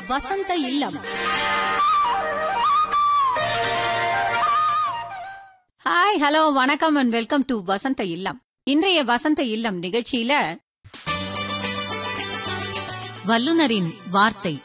வசந்த இல்லம் hi hello வணக்கம் அண்ட் வெல்கம் டு வசந்த இல்லம் இன்றைய வசந்த இல்லம் நிகழ்ச்சியில வல்லுனரின் வார்த்தை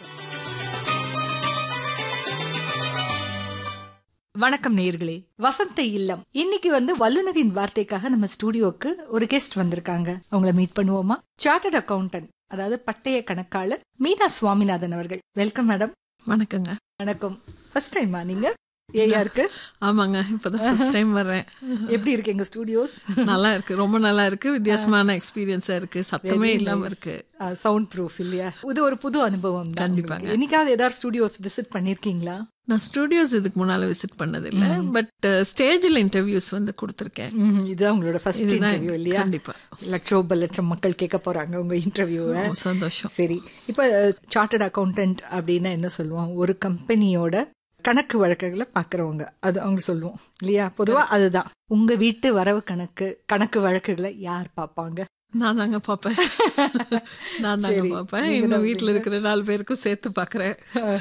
வணக்கம் நேயர்களே வசந்த இல்லம் இன்னைக்கு வந்து வல்லுனரின் வார்த்தைக்காக நம்ம ஸ்டூடியோக்கு ஒரு கெஸ்ட் வந்திருக்காங்க அவங்கள மீட் பண்ணுவோமா சார்ட்டர்ட் அக்கவுண்டன்ட் அதாவது பட்டய கணக்காளர் மீனா சுவாமிநாதன் அவர்கள் வெல்கம் மேடம் வணக்கங்க வணக்கம் ஃபர்ஸ்ட் டைமா நீங்க ஏஆருக்கு ஆமாங்க இப்பதான் ஃபர்ஸ்ட் டைம் வர்றேன் எப்படி இருக்கு எங்க ஸ்டூடியோஸ் நல்லா இருக்கு ரொம்ப நல்லா இருக்கு வித்தியாசமான எக்ஸ்பீரியன்ஸா இருக்கு சத்தமே இல்லாம இருக்கு சவுண்ட் ப்ரூஃப் இல்லையா இது ஒரு புது அனுபவம் தான் கண்டிப்பாங்க. உங்களுக்கு. என்னைக்காவது ஏதாவது ஸ்டூடியோஸ் விசிட் பண்ணிருக்கீங்களா நான் ஸ்டுடியோஸ் இதுக்கு முன்னால விசிட் பண்ணது இல்ல பட் ஸ்டேஜில் இன்டர்வியூஸ் வந்து கொடுத்துருக்கேன் ம்ஹும். இதுதான் உங்களோட ஃபர்ஸ்ட் இதுதான் இன்டர்வியூ இல்லையா கண்டிப்பா லட்சோப லட்சம் மக்கள் கேட்க போறாங்க உங்க இன்டர்வியூவை ரொம்ப சந்தோஷம் சரி இப்ப சார்ட்டர்ட் அக்கவுண்டன்ட் அப்படின்னா என்ன சொல்லுவோம் ஒரு கம்பெனியோட கணக்கு வழக்குகளை பாக்குறவங்க அது அவங்க சொல்லுவோம் இல்லையா பொதுவா அதுதான் உங்க வீட்டு வரவு கணக்கு கணக்கு வழக்குகளை யார் பாப்பாங்க நான் தாங்க பாப்பேன் நான் தாங்க சரி. பாப்பேன் நீங்க இன்னும் தான் வீட்ல இருக்கிற நாலு பேருக்கும் சேர்த்து பாக்குறேன்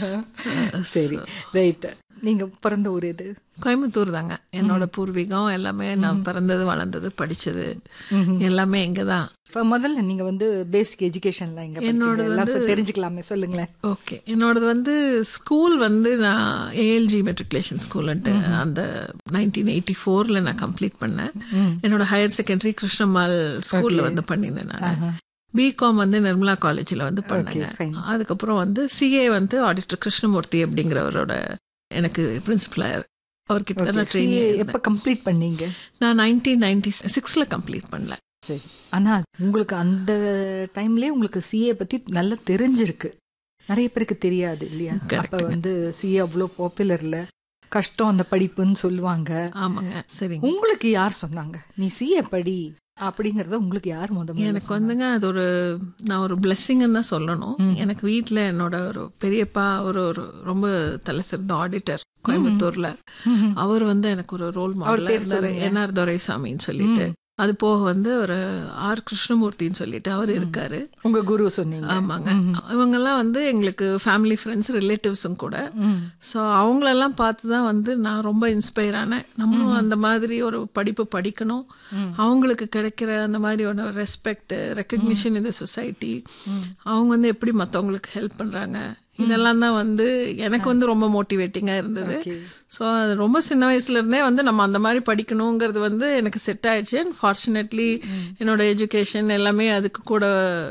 சரி ரைட் நீங்க பிறந்த ஊர் எது கோயம்புத்தூர் தாங்க என்னோட பூர்வீகம் எல்லாமே நான் பிறந்தது வளர்ந்தது படிச்சது எல்லாமே இங்கதான் இப்ப முதல்ல நீங்க வந்து பேசிக் எஜுகேஷன்லாம் எங்க படிச்சீங்க எல்லாம் சொ- தெரிஞ்சுக்கலாமே சொல்லுங்களேன் ஓகே என்னோடது வந்து ஸ்கூல் வந்து நான் ஏஎல்ஜி மெட்ரிகுலேஷன் ஸ்கூல்ன்ட்டு அந்த நைன்டீன் எயிட்டி ஃபோரில் நான் கம்ப்ளீட் பண்ணேன் என்னோட ஹையர் செகண்டரி கிருஷ்ணம்மாள் ஸ்கூலில் வந்து பண்ணினேன் நான் பிகாம் வந்து நிர்மலா காலேஜில் வந்து பண்ணேங்க fine. அதுக்கப்புறம் வந்து சிஏ வந்து ஆடிட்டர் கிருஷ்ணமூர்த்தி அப்படிங்கிறவரோட எனக்கு பிரின்சிபலாக அவர்கிட்ட தான் நான் CA ட்ரைனிங் எப்ப கம்ப்ளீட் பண்ணீங்க நான் நைன்டீன் நைன்டி சிக்ஸில் கம்ப்ளீட் பண்ணல சரி ஆனா உங்களுக்கு அந்த டைம்லயே உங்களுக்கு சிஏ பத்தி நல்லா தெரிஞ்சிருக்கு நிறைய பேருக்கு தெரியாது இல்லையா அப்ப வந்து சிஏ அவ்வளோ பாப்புலர்ல கஷ்டம் அந்த படிப்புன்னு சொல்லுவாங்க ஆமாங்க சரிங்க உங்களுக்கு யார் சொன்னாங்க நீ சிஏ படி அப்படிங்கறத உங்களுக்கு யார் முத முதல்ல எனக்கு வந்துங்க அது ஒரு நான் ஒரு பிளெஸ்ஸிங்னு தான் சொல்லணும் எனக்கு வீட்டில் என்னோட ஒரு பெரியப்பா ஒரு ஒரு ரொம்ப தலை சிறந்த ஆடிட்டர் கோயம்புத்தூர்ல அவர் வந்து எனக்கு ஒரு ரோல் மாடல் இருந்தாரு என்ஆர் துரைசாமின்னு சொல்லிட்டு அது போக வந்து ஒரு ஆர் கிருஷ்ணமூர்த்தின்னு சொல்லிட்டு அவர் இருக்காரு உங்க குரு சொன்னீங்க ஆமாங்க இவங்கெல்லாம் வந்து எங்களுக்கு ஃபேமிலி ஃப்ரெண்ட்ஸ் ரிலேட்டிவ்ஸும் கூட ஸோ அவங்களெல்லாம் பார்த்து தான் வந்து நான் ரொம்ப இன்ஸ்பயர் ஆனேன் நம்மளும் அந்த மாதிரி ஒரு படிப்பு படிக்கணும் அவங்களுக்கு கிடைக்கிற அந்த மாதிரி ஒரு ரெஸ்பெக்ட் ரெக்கக்னிஷன் இந்த சொசைட்டி அவங்க வந்து எப்படி மற்றவங்களுக்கு ஹெல்ப் பண்ணுறாங்க இதெல்லாம் தான் வந்து எனக்கு வந்து ரொம்ப மோட்டிவேட்டிங்காக இருந்தது ஸோ அது ரொம்ப சின்ன வயசுல இருந்தே வந்து நம்ம அந்த மாதிரி படிக்கணுங்கிறது வந்து எனக்கு செட் ஆயிடுச்சு அண்ட் ஃபார்ச்சுனேட்லி என்னோட எஜுகேஷன் எல்லாமே அதுக்கு கூட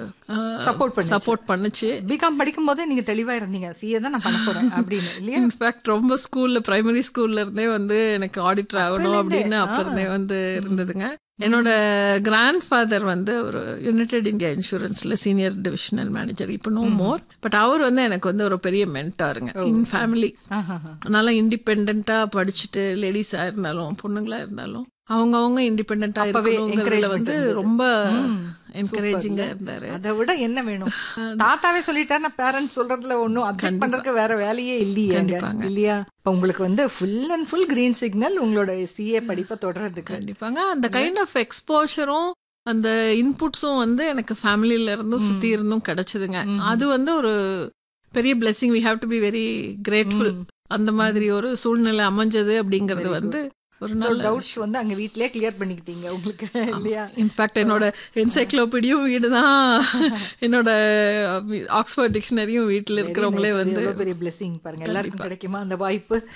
Support பண்ணுச்சு. சப்போர்ட் பண்ணுச்சு பிகாம் படிக்கும் போதே நீங்க தெளிவா இருந்தீங்க சிஏ தான் நான் பண்ண போறேன் அப்படின்னு இல்லையா இன்ஃபேக்ட் ரொம்ப ஸ்கூல்ல பிரைமரி ஸ்கூல்ல இருந்தே வந்து எனக்கு ஆடிட்டர் ஆகணும் அப்படின்னு அப்ப இருந்தே வந்து இருந்ததுங்க என்னோட கிராண்ட் ஃபாதர் வந்து ஒரு யுனைடெட் இந்தியா இன்சூரன்ஸ்ல சீனியர் டிவிஷனல் மேனேஜர் இப்போ நோ மோர் பட் அவர் வந்து எனக்கு வந்து ஒரு பெரிய மென்டாருங்க இன் ஃபேமிலி ஆஹாஹா. அதனால இண்டிபெண்டா படிச்சுட்டு லேடிஸா இருந்தாலும் பொண்ணுங்களா இருந்தாலும் அவங்க அவங்க இண்டிபெண்டா அப்பவே இருக்கணுங்கிறதுல encouragement வந்து இருந்தது. ரொம்ப ம், என்கரேஜிங்கா சூப்பர்ல. இருந்தாரு அதை விட என்ன வேணும் தாத்தாவே சொல்லிட்டாருன்னா பேரண்ட்ஸ் சொல்றதுல ஒண்ணும் அப்செக்ட் பண்றதுக்கு வேற வேலையே இல்லையே கண்டிப்பாங்க. இல்லையா இப்ப உங்களுக்கு வந்து full and full green signal உங்களோட சிஏ படிப்பை தொடர்றதுக்கு கண்டிப்பாங்க அந்த கைண்ட் ஆஃப் எக்ஸ்போஷரும் அந்த இன்புட்ஸும் வந்து எனக்கு ஃபேமிலியில இருந்தும் சுத்தி இருந்தும் கிடைச்சதுங்க அது வந்து ஒரு பெரிய blessing we have to be very grateful அந்த மாதிரி ஒரு சூழ்நிலை அமைஞ்சது அப்படிங்கிறது வந்து ஒரு So, நல்ல doubts வந்து அங்க வீட்லயே கிளியர் பண்ணிக்கிட்டீங்க உங்களுக்கு இல்லையா இன்ஃபேக்ட் என்னோட என்சைக்ளோபீடியும் வீடு தான் என்னோட ஆக்ஸ்போர்ட் டிக்ஷனரியும் வீட்டில் இருக்கிறவங்களே வந்து எவ்வளவு பெரிய பிளெஸிங் பாருங்க எல்லாருக்கும் கிடைக்குமா அந்த வாய்ப்பு